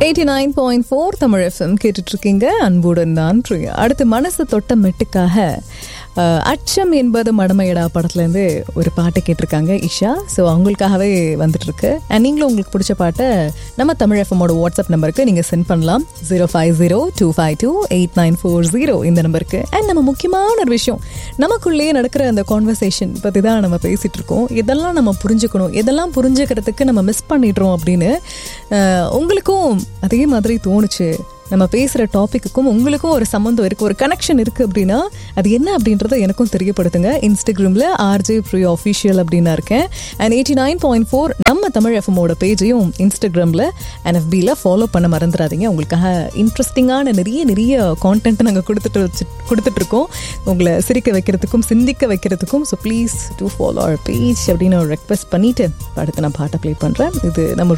eighty nine point four Tamil FM கேட்டுட்டு இருக்கீங்க அன்புடன் தான் பிரியா அடுத்து மனசு தொட்ட மெட்டுக்காக அஹ், அச்சம் என்பது மடமையடா படத்துலேருந்து ஒரு பாட்டு கேட்டிருக்காங்க இஷா ஸோ அவங்களுக்காகவே வந்துட்டு இருக்கு அண்ட் நீங்களும் உங்களுக்கு பிடிச்ச பாட்டை நம்ம தமிழ் எஃப்எம்மோட வாட்ஸ்அப் நம்பருக்கு நீங்கள் சென்ட் பண்ணலாம் zero five zero two five two eight nine four zero இந்த நம்பருக்கு அண்ட் நம்ம முக்கியமான ஒரு விஷயம் நமக்குள்ளேயே நடக்கிற அந்த கான்வர்சேஷன் பற்றி தான் நம்ம பேசிகிட்டு இருக்கோம் இதெல்லாம் நம்ம புரிஞ்சுக்கணும் இதெல்லாம் புரிஞ்சுக்கிறதுக்கு நம்ம மிஸ் பண்ணிடுறோம் அப்படின்னு அஹ், உங்களுக்கும் அதே மாதிரி தோணுச்சு நம்ம பேசுகிற டாப்பிக்குக்கும் உங்களுக்கும் ஒரு சம்மந்தம் இருக்குது ஒரு கனெக்ஷன் இருக்குது அப்படின்னா அது என்ன அப்படின்றத எனக்கும் தெரியப்படுத்துங்க இன்ஸ்டாகிராமில் ஆர்ஜே ப்ரீ ஆஃபீஷியல் அப்படின்னு இருக்கேன் and eighty nine point four நம்ம தமிழ் எஃப்எம்மோட பேஜையும் இன்ஸ்டாகிராமில் என்எஃபியில் ஃபாலோ பண்ண மறந்துடாதீங்க உங்களுக்காக இன்ட்ரெஸ்டிங்கான நிறைய நிறைய கான்டென்ட் நாங்கள் கொடுத்துட்டு வச்சு கொடுத்துட்ருக்கோம் உங்களை சிரிக்க வைக்கிறதுக்கும் சிந்திக்க வைக்கிறதுக்கும் so please to follow our page அப்படின்னு ஒரு ரெக்வெஸ்ட் பண்ணிவிட்டு அடுத்து நான் பாட்டை ப்ளே பண்ணுறேன் இது நம்ம